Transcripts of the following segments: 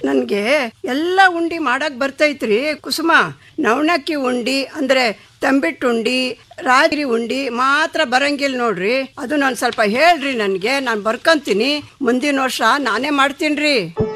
ನನ್ಗೆ ಎಲ್ಲ ಉಂಡಿ ಮಾಡಕ್ ಬರ್ತೈತ್ರಿ ಕುಸುಮ ನವಣಕ್ಕಿ ಉಂಡಿ ಅಂದ್ರೆ ತಂಬಿಟ್ಟು ಉಂಡಿ ರಾಜರಿ ಉಂಡಿ ಮಾತ್ರ ಬರಂಗಿಲ್ಲ ನೋಡ್ರಿ ಅದು ನಾನು ಸ್ವಲ್ಪ ಹೇಳ್ರಿ ನನ್ಗೆ ನಾನು ಬರ್ಕಂತೀನಿ ಮುಂದಿನ ವರ್ಷ ನಾನೇ ಮಾಡ್ತೀನ್ರಿ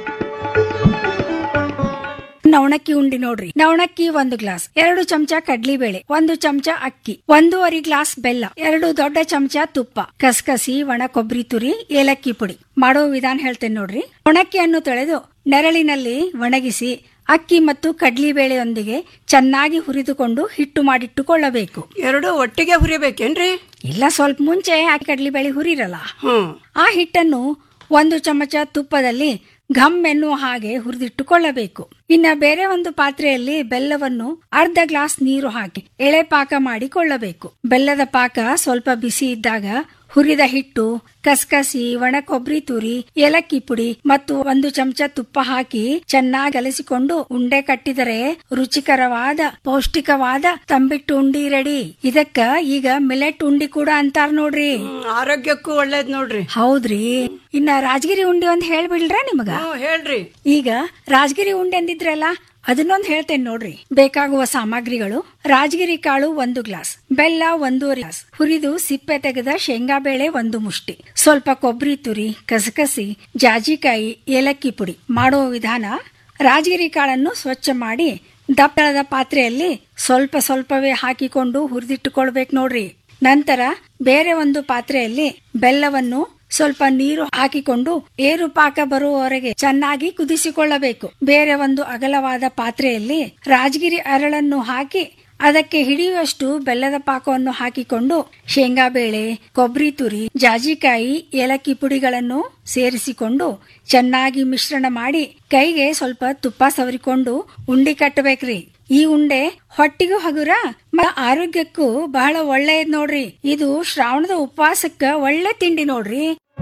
ನವಣಕ್ಕಿ ಉಂಡಿ ನೋಡ್ರಿ ನವಣಕ್ಕಿ ಒಂದು ಗ್ಲಾಸ್ ಎರಡು ಚಮಚ ಕಡ್ಲಿಬೇಳೆ ಒಂದು ಚಮಚ ಅಕ್ಕಿ ಒಂದೂವರೆ ಗ್ಲಾಸ್ ಬೆಲ್ಲ ಎರಡು ದೊಡ್ಡ ಚಮಚ ತುಪ್ಪ ಕಸಕಸಿ ಒಣ ಕೊಬ್ಬರಿ ತುರಿ ಏಲಕ್ಕಿ ಪುಡಿ ಮಾಡೋ ವಿಧಾನ ಹೇಳ್ತೇನೆ ನೋಡ್ರಿ ಒಣಕ್ಕಿಯನ್ನು ತೊಳೆದು ನೆರಳಿನಲ್ಲಿ ಒಣಗಿಸಿ ಅಕ್ಕಿ ಮತ್ತು ಕಡ್ಲಿಬೇಳೆಯೊಂದಿಗೆ ಚೆನ್ನಾಗಿ ಹುರಿದುಕೊಂಡು ಹಿಟ್ಟು ಮಾಡಿಟ್ಟುಕೊಳ್ಳಬೇಕು ಎರಡು ಒಟ್ಟಿಗೆ ಹುರಿಬೇಕೇನ್ರಿ ಇಲ್ಲ ಸ್ವಲ್ಪ ಮುಂಚೆ ಆ ಕಡ್ಲಿಬೇಳೆ ಹುರಿರಲ್ಲ ಹ್ಮ್ ಆ ಹಿಟ್ಟನ್ನು ಒಂದು ಚಮಚ ತುಪ್ಪದಲ್ಲಿ ಘಮ್ ಎನ್ನುವ ಹಾಗೆ ಹುರಿದಿಟ್ಟುಕೊಳ್ಳಬೇಕು ಇನ್ನ ಬೇರೆ ಒಂದು ಪಾತ್ರೆಯಲ್ಲಿ ಬೆಲ್ಲವನ್ನು ಅರ್ಧ ಗ್ಲಾಸ್ ನೀರು ಹಾಕಿ ಎಳೆ ಪಾಕ ಮಾಡಿಕೊಳ್ಳಬೇಕು ಬೆಲ್ಲದ ಪಾಕ ಸ್ವಲ್ಪ ಬಿಸಿ ಇದ್ದಾಗ ಹುರಿದ ಹಿಟ್ಟು ಕಸಕಸಿ ಒಣ ಕೊಬ್ಬರಿ ತುರಿ ಏಲಕ್ಕಿ ಪುಡಿ ಮತ್ತು ಒಂದು ಚಮಚ ತುಪ್ಪ ಹಾಕಿ ಚೆನ್ನಾಗಿ ಕಲಸಿಕೊಂಡು ಉಂಡೆ ಕಟ್ಟಿದರೆ ರುಚಿಕರವಾದ ಪೌಷ್ಟಿಕವಾದ ತಂಬಿಟ್ಟು ಉಂಡಿ ರೆಡಿ ಇದಕ್ಕ ಈಗ ಮಿಲೆಟ್ ಉಂಡಿ ಕೂಡ ಅಂತಾರ ನೋಡ್ರಿ ಹ್ಮ್, ಆರೋಗ್ಯಕ್ಕೂ ಒಳ್ಳೇದ್ ನೋಡ್ರಿ ಹೌದ್ರಿ ಇನ್ನ ರಾಜಗಿರಿ ಉಂಡೆ ಒಂದ್ ಹೇಳ್ಬಿಡ್ರ ನಿಮಗ ಹ್ಮ್ ಹೇಳ್ರಿ ಈಗ ರಾಜಗಿರಿ ಉಂಡೆ ಅಂದಿದ್ರಲ್ಲ ಅದನ್ನೊಂದ್ ಹೇಳ್ತೇನೆ ನೋಡ್ರಿ ಬೇಕಾಗುವ ಸಾಮಗ್ರಿಗಳು ರಾಜಗಿರಿ ಕಾಳು ಒಂದು ಗ್ಲಾಸ್ ಬೆಲ್ಲ ಒಂದೂವರೆ ಗ್ಲಾಸ್ ಹುರಿದು ಸಿಪ್ಪೆ ತೆಗೆದ ಶೇಂಗಾ ಬೇಳೆ ಒಂದು ಮುಷ್ಟಿ ಸ್ವಲ್ಪ ಕೊಬ್ಬರಿ ತುರಿ ಕಸಕಸಿ ಜಾಜಿಕಾಯಿ ಏಲಕ್ಕಿ ಪುಡಿ ಮಾಡುವ ವಿಧಾನ ರಾಜಗಿರಿ ಕಾಳನ್ನು ಸ್ವಚ್ಛ ಮಾಡಿ ದಪ್ಪಳದ ಪಾತ್ರೆಯಲ್ಲಿ ಸ್ವಲ್ಪ ಸ್ವಲ್ಪವೇ ಹಾಕಿಕೊಂಡು ಹುರಿದಿಟ್ಟುಕೊಳ್ಬೇಕು ನೋಡ್ರಿ ನಂತರ ಬೇರೆ ಒಂದು ಪಾತ್ರೆಯಲ್ಲಿ ಬೆಲ್ಲವನ್ನು ಸ್ವಲ್ಪ ನೀರು ಹಾಕಿಕೊಂಡು ಏರು ಪಾಕ ಬರುವವರೆಗೆ ಚೆನ್ನಾಗಿ ಕುದಿಸಿಕೊಳ್ಳಬೇಕು ಬೇರೆ ಒಂದು ಅಗಲವಾದ ಪಾತ್ರೆಯಲ್ಲಿ ರಾಜಗಿರಿ ಅರಳನ್ನು ಹಾಕಿ ಅದಕ್ಕೆ ಹಿಡಿಯುವಷ್ಟು ಬೆಲ್ಲದ ಪಾಕವನ್ನು ಹಾಕಿಕೊಂಡು ಶೇಂಗಾ ಬೇಳೆ ಕೊಬ್ಬರಿ ತುರಿ ಜಾಜಿಕಾಯಿ ಏಲಕ್ಕಿ ಪುಡಿಗಳನ್ನು ಸೇರಿಸಿಕೊಂಡು ಚೆನ್ನಾಗಿ ಮಿಶ್ರಣ ಮಾಡಿ ಕೈಗೆ ಸ್ವಲ್ಪ ತುಪ್ಪ ಸವರಿಕೊಂಡು ಉಂಡಿ ಕಟ್ಟಬೇಕ್ರಿ ಈ ಉಂಡೆ ಹೊಟ್ಟಿಗೂ ಹಗುರ ಮ ಆರೋಗ್ಯಕ್ಕೂ ಬಹಳ ಒಳ್ಳೆಯದ್ ನೋಡ್ರಿ ಇದು ಶ್ರಾವಣದ ಉಪವಾಸಕ್ಕ ಒಳ್ಳೆ ತಿಂಡಿ ನೋಡ್ರಿ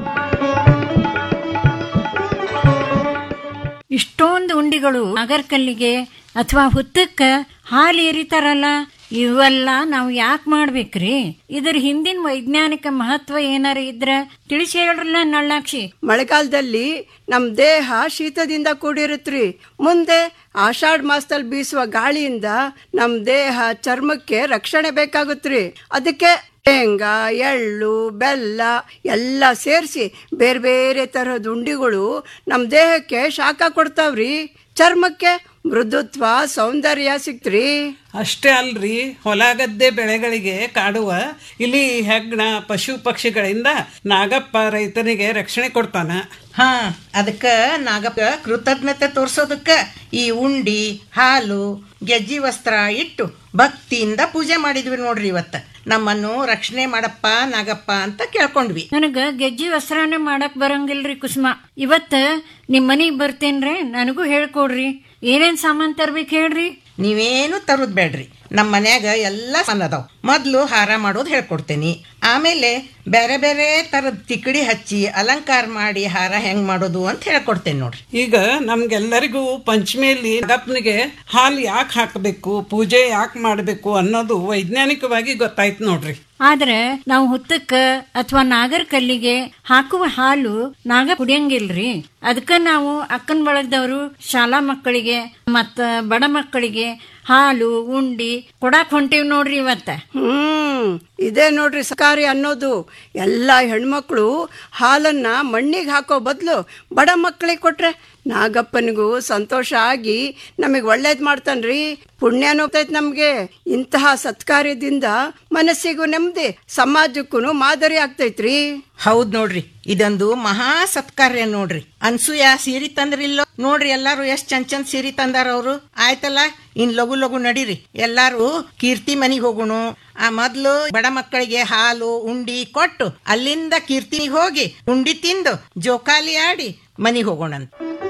ಇಷ್ಟೊಂದು ಉಂಡಿಗಳು ಅಗರ್ಕಲ್ಲಿಗೆ ಅಥವಾ ಹುತ್ತಕ್ಕ ಹಾಲು ಎರಿತಾರಲ್ಲ ಇವೆಲ್ಲ ನಾವು ಯಾಕೆ ಮಾಡ್ಬೇಕ್ರಿ ಇದ್ರ ಹಿಂದಿನ ವೈಜ್ಞಾನಿಕ ಮಹತ್ವ ಏನಾರ ಇದ್ರ ತಿಳಿಸಿ ಹೇಳ್ರಲ್ಲ ನಳ್ಳಾಕ್ಷಿ ಮಳೆಗಾಲದಲ್ಲಿ ನಮ್ಮ ದೇಹ ಶೀತದಿಂದ ಕೂಡಿರುತ್ರಿ ಮುಂದೆ ಆಷಾಢ ಮಾಸದಲ್ಲಿ ಬೀಸುವ ಗಾಳಿಯಿಂದ ನಮ್ಮ ದೇಹ ಚರ್ಮಕ್ಕೆ ರಕ್ಷಣೆ ಬೇಕಾಗುತ್ರಿ ಅದಕ್ಕೆ ಶೇಂಗಾ ಎಳ್ಳು ಬೆಲ್ಲ ಎಲ್ಲ ಸೇರಿಸಿ ಬೇರೆ ಬೇರೆ ತರಹದ ಉಂಡಿಗಳು ನಮ್ಮ ದೇಹಕ್ಕೆ ಶಾಖ ಕೊಡ್ತಾವ್ರಿ ಚರ್ಮಕ್ಕೆ ಮೃದುತ್ವ ಸೌಂದರ್ಯ ಸಿಕ್ತ್ರಿ ಅಷ್ಟೇ ಅಲ್ರಿ ಹೊಲ ಗದ್ದೆ ಬೆಳೆಗಳಿಗೆ ಕಾಡುವ ಇಲಿ ಹೆಗ್ಣ ಪಶು ಪಕ್ಷಿಗಳಿಂದ ನಾಗಪ್ಪ ರೈತನಿಗೆ ರಕ್ಷಣೆ ಕೊಡ್ತಾನ ಹಾ ಅದಕ್ಕ ನಾಗಪ್ಪ ಕೃತಜ್ಞತೆ ತೋರ್ಸೋದಕ್ಕ ಈ ಉಂಡಿ ಹಾಲು ಗೆಜ್ಜಿ ವಸ್ತ್ರ ಇಟ್ಟು ಭಕ್ತಿಯಿಂದ ಪೂಜೆ ಮಾಡಿದ್ವಿ ನೋಡ್ರಿ ಇವತ್ತ ನಮ್ಮನ್ನು ರಕ್ಷಣೆ ಮಾಡಪ್ಪ ನಾಗಪ್ಪ ಅಂತ ಕೇಳ್ಕೊಂಡ್ವಿ ನನಗ ಗೆಜ್ಜಿ ವಸ್ತ್ರನೇ ಮಾಡಕ್ ಬರಂಗಿಲ್ರಿ ಕುಸುಮ ಇವತ್ತ ನಿಮ್ ಮನಿಗ್ ಬರ್ತೇನ್ರಿ ನನಗೂ ಹೇಳ್ಕೊಡ್ರಿ ಏನೇನ್ ಸಾಮಾನ್ ತರ್ಬೇಕು ಹೇಳ್ರಿ ನೀವೇನು ತರುದ್ ಬೇಡ್ರಿ ನಮ್ಮ ಮನ್ಯಾಗ ಎಲ್ಲ ಸಾಮಾನ್ ಅದಾವ್ ಮೊದ್ಲು ಹಾರ ಮಾಡೋದು ಹೇಳ್ಕೊಡ್ತೇನಿ ಆಮೇಲೆ ಬೇರೆ ಬೇರೆ ತರದ್ ತಿಕಡಿ ಹಚ್ಚಿ ಅಲಂಕಾರ ಮಾಡಿ ಹಾರ ಹೆಂಗ್ ಮಾಡೋದು ಅಂತ ಹೇಳ್ಕೊಡ್ತೇನೆ ನೋಡ್ರಿ ಈಗ ನಮ್ಗೆಲ್ಲರಿಗೂ ಪಂಚಮಿಯಲ್ಲಿ ನಾಗಪ್ಪನಿಗೆ ಹಾಲು ಯಾಕೆ ಹಾಕಬೇಕು ಪೂಜೆ ಯಾಕೆ ಮಾಡಬೇಕು ಅನ್ನೋದು ವೈಜ್ಞಾನಿಕವಾಗಿ ಗೊತ್ತಾಯ್ತು ನೋಡ್ರಿ ಆದ್ರೆ ನಾವು ಹುತ್ತಕ್ಕ ಅಥವಾ ನಾಗರ ಕಲ್ಲಿಗೆ ಹಾಕುವ ಹಾಲು ನಾಗ ಕುಡಿಯಂಗಿಲ್ರಿ ಅದಕ್ಕ ನಾವು ಅಕ್ಕನ ಬಳಗದವರು ಶಾಲಾ ಮಕ್ಕಳಿಗೆ ಮತ್ತ ಬಡ ಮಕ್ಕಳಿಗೆ ಹಾಲು ಉಂಡಿ ಕೊಡಾಕ್ ಹೊಂಟೀವಿ ನೋಡ್ರಿ ಇವತ್ತ ಹ್ಮ್ ಇದೇ ನೋಡ್ರಿ ಸಕಾರಿ ಅನ್ನೋದು ಎಲ್ಲ ಹೆಣ್ಮಕ್ಳು ಹಾಲನ್ನ ಮಣ್ಣಿಗೆ ಹಾಕೋ ಬದಲು ಬಡ ಮಕ್ಕಳಿಗೆ ಕೊಟ್ರೆ ನಾಗಪ್ಪನಿಗೂ ಸಂತೋಷ ಆಗಿ ನಮಗೆ ಒಳ್ಳೇದ್ ಮಾಡ್ತಾನ್ರಿ ಪುಣ್ಯನೂ ಹೋಗ್ತೈತೆ ನಮ್ಗೆ ಇಂತಹ ಸತ್ಕಾರ್ಯದಿಂದ ಮನಸ್ಸಿಗೂ ನೆಮ್ಮದಿ ಸಮಾಜಕ್ಕೂ ಮಾದರಿ ಆಗ್ತೈತ್ರಿ ಹೌದ್ ನೋಡ್ರಿ ಇದೊಂದು ಮಹಾ ಸತ್ಕಾರ್ಯ ನೋಡ್ರಿ ಅನ್ಸೂಯ ಸೀರೆ ತಂದ್ರಿಲ್ಲೋ ನೋಡ್ರಿ ಎಲ್ಲಾರು ಎಷ್ಟ್ ಚಂದ್ ಚಂದ್ ಸೀರೆ ತಂದಾರ ಅವ್ರು ಆಯ್ತಲ್ಲ ಇನ್ ಲಘು ಲಘು ನಡೀರಿ ಎಲ್ಲಾರು ಕೀರ್ತಿ ಮನಿಗ್ ಹೋಗೋಣ ಆ ಮೊದ್ಲು ಬಡ ಮಕ್ಕಳಿಗೆ ಹಾಲು ಉಂಡಿ ಕೊಟ್ಟು ಅಲ್ಲಿಂದ ಕೀರ್ತಿನಿಗೆ ಹೋಗಿ ಉಂಡಿ ತಿಂದು ಜೋಕಾಲಿ ಆಡಿ ಮನಿಗ್ ಹೋಗೋಣಂತ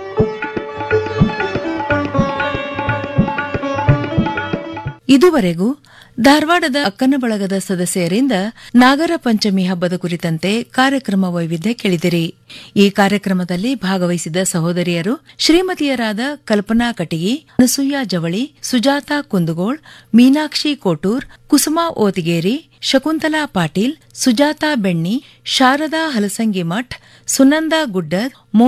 ಇದುವರೆಗೂ ಧಾರವಾಡದ ಅಕ್ಕನ ಬಳಗದ ಸದಸ್ಯರಿಂದ ನಾಗರ ಪಂಚಮಿ ಹಬ್ಬದ ಕುರಿತಂತೆ ಕಾರ್ಯಕ್ರಮ ವೈವಿಧ್ಯ ಕೇಳಿದಿರಿ ಈ ಕಾರ್ಯಕ್ರಮದಲ್ಲಿ ಭಾಗವಹಿಸಿದ ಸಹೋದರಿಯರು ಶ್ರೀಮತಿಯರಾದ ಕಲ್ಪನಾ ಕಟಗಿ ಅನಸೂಯ ಜವಳಿ ಸುಜಾತಾ ಕುಂದಗೋಳ್ ಮೀನಾಕ್ಷಿ ಕೋಟೂರ್ ಕುಸುಮಾ ಓತಿಗೇರಿ ಶಕುಂತಲಾ ಪಾಟೀಲ್ ಸುಜಾತಾ ಬೆಣ್ಣಿ ಶಾರದಾ ಹಲಸಂಗಿ ಮಠ್ ಸುನಂದಾ ಗುಡ್ಡದ್